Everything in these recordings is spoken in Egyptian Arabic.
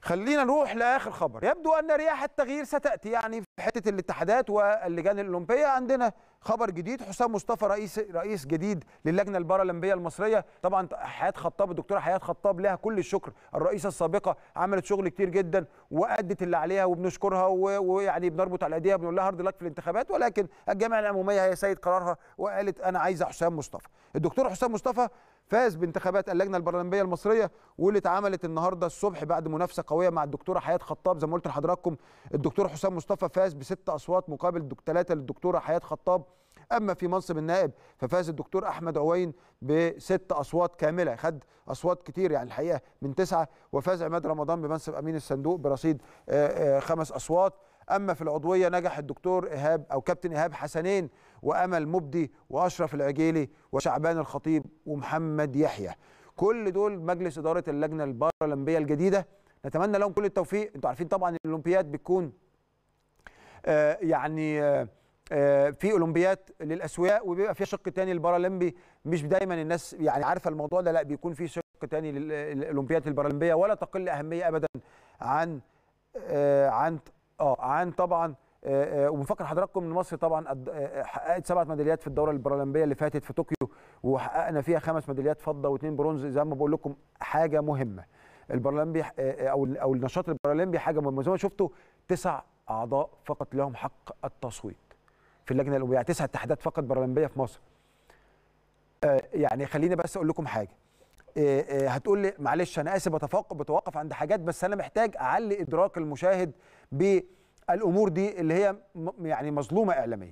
خلينا نروح لاخر خبر يبدو ان رياح التغيير ستاتي يعني في حته الاتحادات واللجان الاولمبيه عندنا خبر جديد حسام مصطفى رئيس رئيس جديد للجنه البارالمبيه المصريه طبعا حياه خطاب الدكتوره حياه خطاب لها كل الشكر الرئيسه السابقه عملت شغل كتير جدا وادت اللي عليها وبنشكرها ويعني بنربط على ايديها بنقول لها هارد لك في الانتخابات ولكن الجامعه العموميه هي سيد قرارها وقالت انا عايزه حسام مصطفى الدكتور حسام مصطفى فاز بانتخابات اللجنه البرلمانيه المصريه واللي اتعملت النهارده الصبح بعد منافسه قويه مع الدكتوره حياه خطاب زي ما قلت لحضراتكم الدكتور حسام مصطفى فاز بست اصوات مقابل ثلاثه للدكتوره حياه خطاب اما في منصب النائب ففاز الدكتور احمد عوين بست اصوات كامله خد اصوات كتير يعني الحقيقه من تسعه وفاز عماد رمضان بمنصب امين الصندوق برصيد خمس اصوات اما في العضويه نجح الدكتور ايهاب او كابتن ايهاب حسنين وامل مبدي واشرف العجيلي وشعبان الخطيب ومحمد يحيى كل دول مجلس اداره اللجنه البارالمبيه الجديده نتمنى لهم كل التوفيق انتوا عارفين طبعا الاولمبياد بتكون آه يعني آه في اولمبياد للاسوياء وبيبقى فيها شق تاني البارالمبي مش دايما الناس يعني عارفه الموضوع ده لا بيكون في شق تاني للاولمبياد البارالمبيه ولا تقل اهميه ابدا عن آه عن اه عن طبعا وبنفكر حضراتكم ان مصر طبعا حققت سبعه ميداليات في الدوره البارالمبيه اللي فاتت في طوكيو وحققنا فيها خمس ميداليات فضه واثنين برونز زي ما بقول لكم حاجه مهمه البارالمبي او او النشاط البارالمبي حاجه مهمه زي ما شفتوا تسع اعضاء فقط لهم حق التصويت في اللجنه الاولمبيه يعني تسع اتحادات فقط بارالمبيه في مصر يعني خليني بس اقول لكم حاجه هتقول لي معلش انا اسف بتفوق بتوقف عند حاجات بس انا محتاج اعلي ادراك المشاهد بالامور دي اللي هي يعني مظلومه اعلاميا.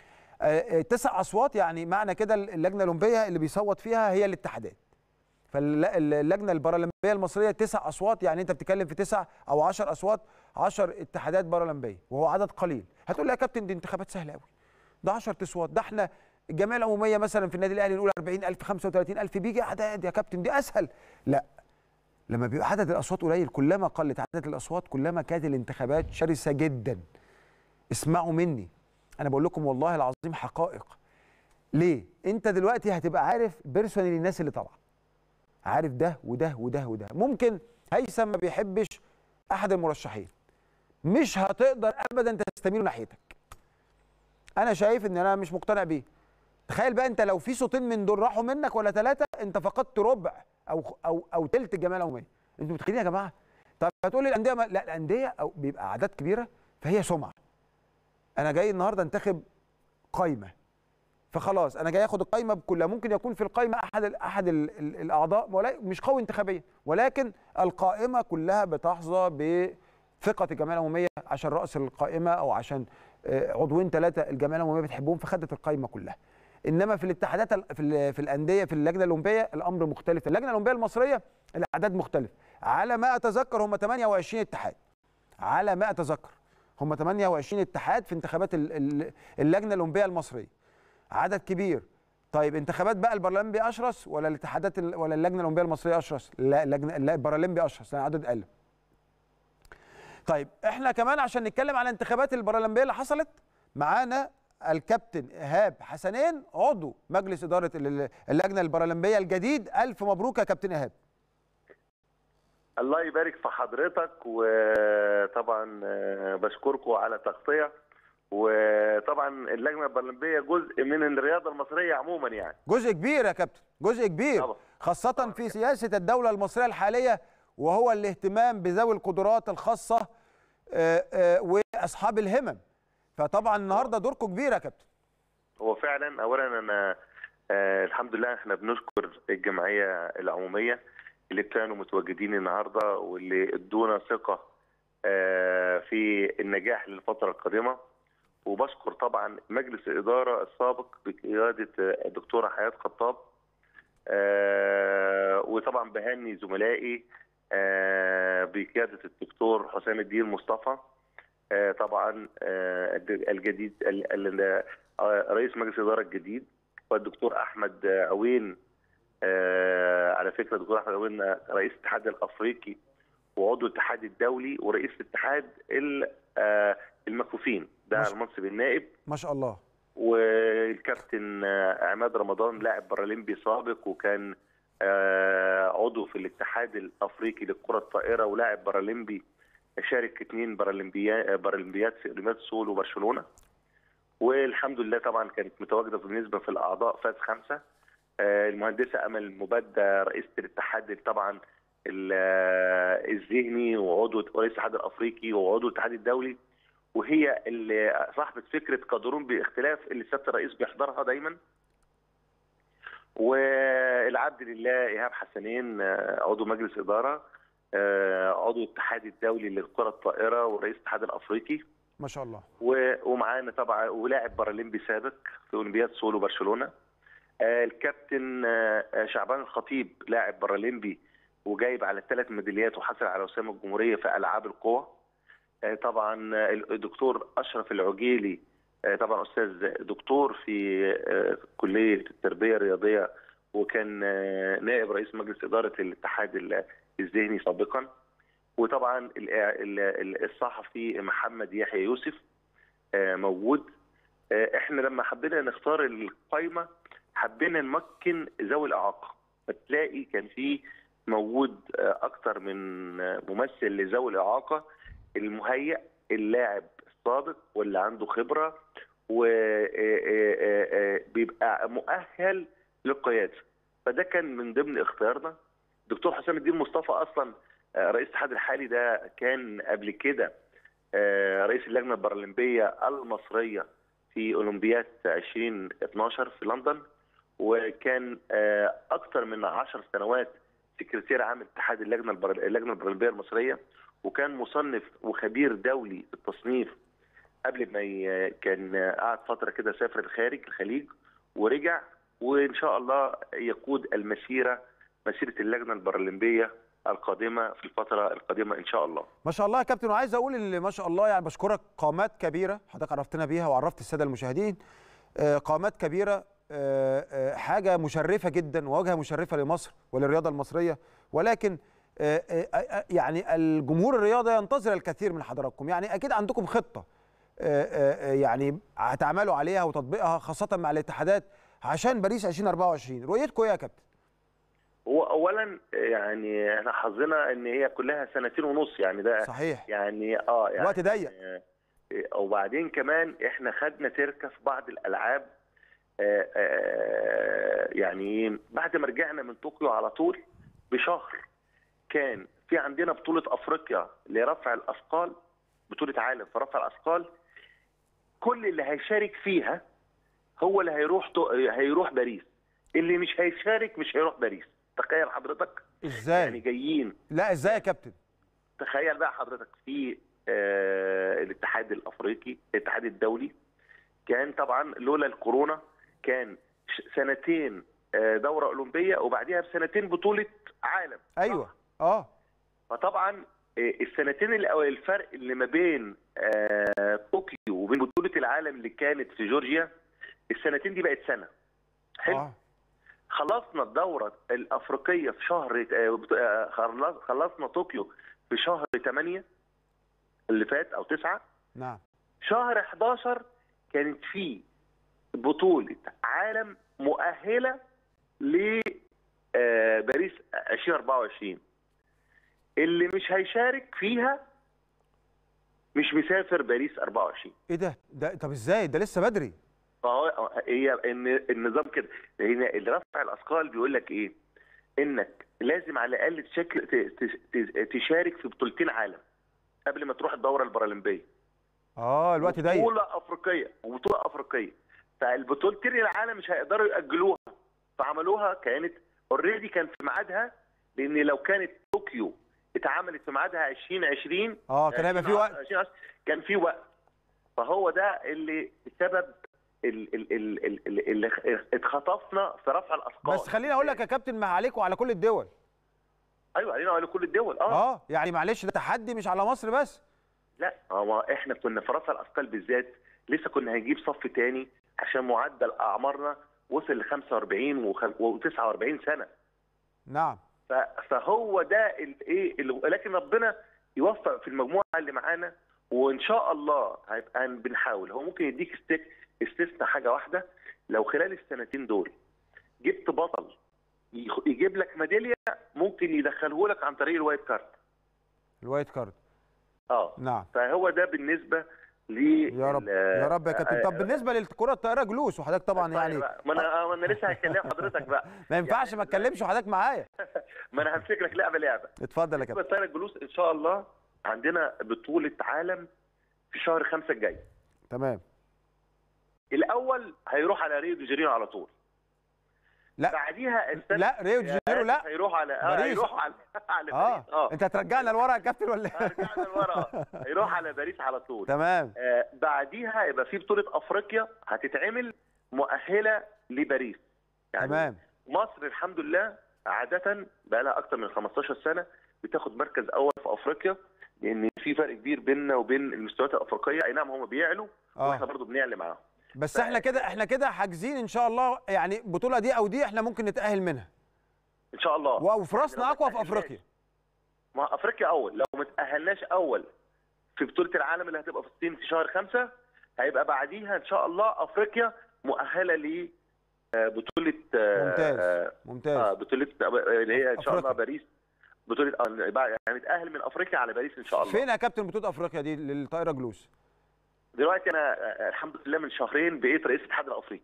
تسع اصوات يعني معنى كده اللجنه الاولمبيه اللي بيصوت فيها هي الاتحادات. فاللجنه البارالمبيه المصريه تسع اصوات يعني انت بتتكلم في تسع او 10 اصوات 10 اتحادات بارالمبيه وهو عدد قليل. هتقول لي يا كابتن دي انتخابات سهله قوي. ده 10 اصوات ده احنا الجمعيه العموميه مثلا في النادي الاهلي نقول 40000 35000 بيجي اعداد يا كابتن دي اسهل لا لما بيبقى عدد الاصوات قليل كلما قلت عدد الاصوات كلما كانت الانتخابات شرسه جدا اسمعوا مني انا بقول لكم والله العظيم حقائق ليه انت دلوقتي هتبقى عارف بيرسونال الناس اللي طالعه عارف ده وده وده وده ممكن هيثم ما بيحبش احد المرشحين مش هتقدر ابدا تستميل ناحيتك انا شايف ان انا مش مقتنع بيه تخيل بقى انت لو في صوتين من دول راحوا منك ولا ثلاثه انت فقدت ربع او او او ثلث الجمعيه العموميه انتوا متخيلين يا جماعه طب هتقول لي الانديه ما... لا الانديه او بيبقى اعداد كبيره فهي سمعه انا جاي النهارده انتخب قايمه فخلاص انا جاي اخد القايمه بكلها ممكن يكون في القايمه احد ال احد ال ال الاعضاء مش قوي انتخابيا ولكن القائمه كلها بتحظى بثقه الجمعيه العموميه عشان راس القائمه او عشان عضوين ثلاثه الجمعيه العموميه بتحبهم فخدت القايمه كلها انما في الاتحادات في في الانديه في اللجنه الاولمبيه الامر مختلف اللجنه الاولمبيه المصريه الاعداد مختلف على ما اتذكر هم 28 اتحاد على ما اتذكر هم 28 اتحاد في انتخابات اللجنه الاولمبيه المصريه عدد كبير طيب انتخابات بقى البرلمبي اشرس ولا الاتحادات ولا اللجنه الاولمبيه المصريه اشرس لا اللجنه البرلمبي اشرس يعني عدد اقل طيب احنا كمان عشان نتكلم على انتخابات البرلمبيه اللي حصلت معانا الكابتن ايهاب حسنين عضو مجلس اداره اللجنه البارالمبيه الجديد الف مبروك يا كابتن ايهاب الله يبارك في حضرتك وطبعا بشكركم على التغطيه وطبعا اللجنه البارالمبيه جزء من الرياضه المصريه عموما يعني جزء كبير يا كابتن جزء كبير طبعا. خاصه في سياسه الدوله المصريه الحاليه وهو الاهتمام بذوي القدرات الخاصه واصحاب الهمم فطبعا النهارده دوركم كبير يا كابتن هو فعلا اولا انا آه الحمد لله احنا بنشكر الجمعيه العموميه اللي كانوا متواجدين النهارده واللي ادونا ثقه آه في النجاح للفتره القادمه وبشكر طبعا مجلس الاداره السابق بقياده الدكتوره حياه خطاب آه وطبعا بهني زملائي آه بقياده الدكتور حسام الدين مصطفى آه طبعا آه الجديد رئيس مجلس الاداره الجديد والدكتور احمد عوين على فكره الدكتور احمد عوين رئيس الاتحاد الافريقي وعضو الاتحاد الدولي ورئيس الاتحاد المكفوفين ده على منصب النائب ما شاء الله والكابتن عماد رمضان لاعب بارالمبي سابق وكان آه، عضو في الاتحاد الافريقي للكره الطائره ولاعب بارالمبي شارك اثنين بارالمبيات بارالمبيات في اولمبياد سول وبرشلونه والحمد لله طبعا كانت متواجده بالنسبه في الاعضاء فاز خمسه آه، المهندسه امل مبدة رئيسه الاتحاد طبعا ال- آه، الذهني وعضو رئيس الاتحاد الافريقي وعضو الاتحاد الدولي وهي اللي صاحبه فكره قادرون باختلاف اللي سياده الرئيس بيحضرها دايما والعبد لله ايهاب حسنين آه، عضو مجلس اداره آه، عضو الاتحاد الدولي للكره الطائره ورئيس الاتحاد الافريقي ما شاء الله و- ومعانا طبعا ولاعب بارالمبي سابق في اولمبياد سول وبرشلونه آه، الكابتن آه، آه، شعبان الخطيب لاعب بارالمبي وجايب على ثلاث ميداليات وحصل على وسام الجمهوريه في العاب القوى آه، طبعا آه، الدكتور اشرف العجيلي آه، طبعا استاذ دكتور في آه، كليه التربيه الرياضيه وكان آه، نائب رئيس مجلس اداره الاتحاد ال- الذهني سابقا وطبعا ال- ال- ال- الصحفي محمد يحيى يوسف آه، موجود آه، احنا لما حبينا نختار القائمه حبينا نمكن ذوي الاعاقه فتلاقي كان في موجود آه، اكتر من آه، ممثل لذوي الاعاقه المهيئ اللاعب السابق واللي عنده خبره وبيبقى مؤهل للقياده فده كان من ضمن اختيارنا دكتور حسام الدين مصطفى اصلا آه، رئيس الاتحاد الحالي ده كان قبل كده آه، رئيس اللجنه البارالمبيه المصريه في اولمبياد 2012 في لندن وكان آه، اكثر من 10 سنوات سكرتير عام اتحاد اللجنه البر- اللجنه البارالمبيه المصريه وكان مصنف وخبير دولي في التصنيف قبل ما ي- كان قعد فتره كده سافر الخارج الخليج ورجع وان شاء الله يقود المسيره مسيره اللجنه البارالمبيه القادمه في الفتره القادمه ان شاء الله. ما شاء الله يا كابتن وعايز اقول اللي ما شاء الله يعني بشكرك قامات كبيره حضرتك عرفتنا بيها وعرفت الساده المشاهدين آه، قامات كبيره آه، آه، حاجه مشرفه جدا وواجهه مشرفه لمصر وللرياضه المصريه ولكن آه، آه، آه، يعني الجمهور الرياضه ينتظر الكثير من حضراتكم يعني اكيد عندكم خطه آه، آه، آه، يعني هتعملوا عليها وتطبيقها خاصه مع الاتحادات عشان باريس 2024 رؤيتكم ايه يا كابتن هو اولا يعني احنا حظنا ان هي كلها سنتين ونص يعني ده صحيح يعني اه يعني الوقت ضيق آه، وبعدين كمان احنا خدنا تركه في بعض الالعاب آه، آه، يعني بعد ما رجعنا من طوكيو على طول بشهر كان في عندنا بطوله افريقيا لرفع الاثقال بطوله عالم في رفع الاثقال كل اللي هيشارك فيها هو اللي هيروح تو- هيروح باريس اللي مش هيشارك مش هيروح باريس تخيل حضرتك ازاي يعني جايين لا ازاي يا كابتن تخيل بقى حضرتك في آه الاتحاد الافريقي الاتحاد الدولي كان طبعا لولا الكورونا كان ش- سنتين آه دوره اولمبيه وبعديها بسنتين بطوله عالم ايوه اه فطبعا آه، السنتين الاول الفرق اللي ما بين آه طوكيو وبين بطوله العالم اللي كانت في جورجيا السنتين دي بقت سنه حلو اه خلصنا الدورة الأفريقية في شهر آه، بت- آه، خلص- خلصنا طوكيو في شهر 8 اللي فات أو 9 نعم شهر 11 كانت في بطولة عالم مؤهلة لباريس 2024 اللي مش هيشارك فيها مش مسافر باريس 24 ايه ده ده طب ازاي ده لسه بدري فهو هي ان النظام كده لان اللي رفع الاثقال بيقول لك ايه؟ انك لازم على الاقل تشكل ت- ت- ت- تشارك في بطولتين عالم قبل ما تروح الدوره البارالمبيه اه الوقت ضيق بطوله افريقيه وبطوله افريقيه فالبطولتين العالم مش هيقدروا ياجلوها فعملوها كانت اوريدي كان في ميعادها لان لو كانت طوكيو اتعملت في ميعادها 2020 اه كان هيبقى في وقت 2010 كان في وقت فهو ده اللي سبب ال- ال- ال- ال- ال- اللي اتخطفنا في رفع الاثقال بس خليني اقول لك يا كابتن ما عليكم وعلى كل الدول ايوه علينا وعلى كل الدول اه, اه يعني معلش ده تحدي مش على مصر بس لا هو احنا كنا في رفع الاثقال بالذات لسه كنا هنجيب صف تاني عشان معدل اعمارنا وصل ل 45 و49 سنه نعم ف- فهو ده الايه لكن ربنا يوفق في المجموعه اللي معانا وان شاء الله هيبقى بنحاول هو ممكن يديك است- استثناء حاجه واحده لو خلال السنتين دول جبت بطل يخ- يجيب لك ميداليه ممكن يدخله لك عن طريق الوايت كارد الوايت كارد اه نعم فهو ده بالنسبه ل يا رب يا رب يا كابتن طب بالنسبه للكره الطائره جلوس وحضرتك طبعا يعني ما انا آه، ما انا لسه هكلم حضرتك بقى ما ينفعش ما اتكلمش وحضرتك معايا ما انا همسك لك لعبه لعبه اتفضل يا بالنسبه كابتن لطائره الجلوس ان شاء الله عندنا بطوله عالم في شهر خمسة الجاي تمام الاول هيروح على ريو دي جانيرو على طول لا بعديها السنه لا ريو دي جانيرو لا هيروح على اه باريس. هيروح على على اه باريس اه انت هترجعنا لورا يا كابتن ولا إيه؟ هرجعنا لورا هيروح على باريس على طول تمام آه بعديها يبقى في بطوله افريقيا هتتعمل مؤهله لباريس يعني تمام مصر الحمد لله عاده بقى لها اكتر من 15 سنه بتاخد مركز اول في افريقيا لان في فرق كبير بيننا وبين المستويات الافريقيه اي نعم هم بيعلوا واحنا اه برضو بنعلى معاهم بس احنا كده احنا كده حاجزين ان شاء الله يعني البطوله دي او دي احنا ممكن نتاهل منها ان شاء الله وفي راسنا لو ما اقوى في تأهلناش. افريقيا ما افريقيا اول لو ما تاهلناش اول في بطوله العالم اللي هتبقى في الصين في شهر خمسة هيبقى بعديها ان شاء الله افريقيا مؤهله ل آه، بطوله آه، ممتاز آه، ممتاز آه، بطوله اللي هي ان شاء الله أفريقيا. باريس بطوله آه، بقى- يعني نتاهل من افريقيا على باريس ان شاء الله فين يا كابتن بطوله افريقيا دي للطائره جلوس دلوقتي انا آه، الحمد لله من شهرين بقيت رئيس الاتحاد الافريقي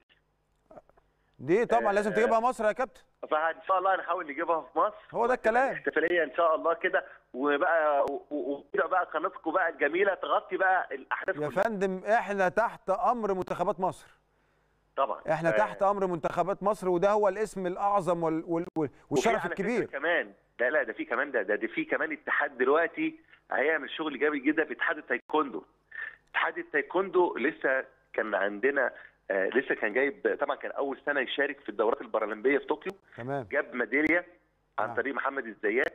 دي طبعا لازم آه، تجيبها مصر يا كابتن فان شاء الله هنحاول نجيبها في مصر هو ده الكلام احتفاليه ان شاء الله كده وبقى و- و- وكده بقى قناتكم بقى الجميله تغطي بقى الاحداث يا كلها فندم احنا تحت امر منتخبات مصر طبعا احنا آه، تحت امر منتخبات مصر وده هو الاسم الاعظم وال... وال... وال... وفي والشرف على فكرة الكبير كمان لا لا ده في كمان ده ده, ده في كمان اتحاد دلوقتي هيعمل شغل جامد جدا في اتحاد التايكوندو اتحاد التايكوندو لسه كان عندنا آه لسه كان جايب طبعا كان اول سنه يشارك في الدورات البارالمبيه في طوكيو تمام جاب ميداليه عن نعم. طريق محمد الزيات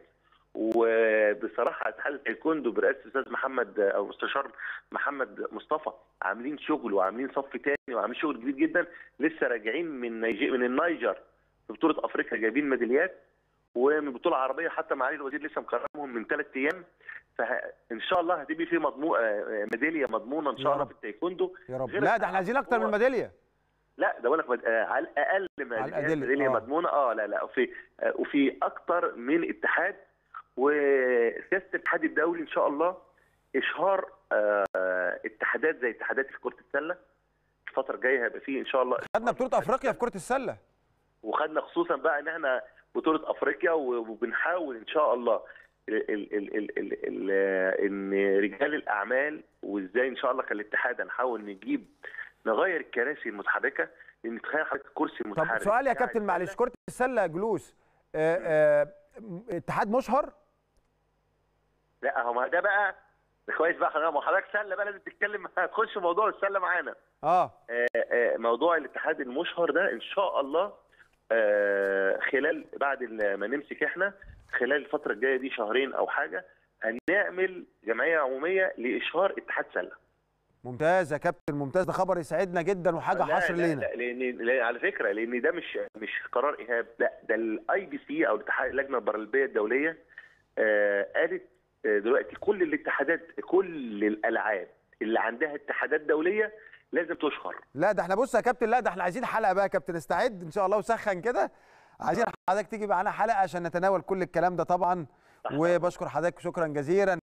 وبصراحه اتحاد التايكوندو برئاسه الاستاذ محمد او مستشار محمد مصطفى عاملين شغل وعاملين صف تاني وعاملين شغل كبير جدا لسه راجعين من نيجي من النيجر في بطوله افريقيا جايبين ميداليات ومن بطوله عربيه حتى معالي الوزير لسه مكرمهم من ثلاث ايام فان شاء الله هتبقى في مضمون ميداليه مضمونه ان يا شاء الله رب. في التايكوندو يا رب غير لا ده احنا عايزين اكتر من هو- ميداليه لا ده بقول لك مد- آه، على الاقل ميداليه الأقل، ميداليه آه. مضمونه اه لا لا وفي آه، وفي اكتر من اتحاد وسياسه الاتحاد الدولي ان شاء الله اشهار آه، اتحادات زي اتحادات في كره السله الفتره الجايه هيبقى فيه ان شاء الله خدنا بطوله افريقيا في كره السله وخدنا خصوصا بقى ان احنا بطوله افريقيا وبنحاول ان شاء الله ال ال ال ال ال ال ان رجال الاعمال وازاي ان شاء الله كالاتحاد هنحاول نجيب نغير الكراسي المتحركه لان تخيل حضرتك الكرسي طب المتحرك سؤال يا بتاع كابتن معلش السلة. كره السله جلوس آه، آه، اتحاد مشهر لا هو ما ده بقى ده كويس بقى حضرتك ما حضرتك سله بقى لازم تتكلم هتخش في موضوع السله معانا اه آه، آه، موضوع الاتحاد المشهر ده ان شاء الله آه، خلال بعد ما نمسك احنا خلال الفتره الجايه دي شهرين او حاجه هنعمل جمعيه عموميه لاشهار اتحاد سله ممتاز يا كابتن ممتاز ده خبر يسعدنا جدا وحاجه لا، حصر لا، لينا لا لان لا، على فكره لان ده مش مش قرار ايهاب لا ده الاي بي سي او الاتحاد اللجنه البارالمبيه الدوليه آه قالت آه، دلوقتي كل الاتحادات كل الالعاب اللي عندها اتحادات دوليه لازم تشهر لا ده احنا بص يا كابتن لا ده احنا عايزين حلقه بقى يا كابتن استعد ان شاء الله وسخن كده عايزين حضرتك تيجي معانا حلقه عشان نتناول كل الكلام ده طبعا وبشكر حضرتك شكرا جزيلا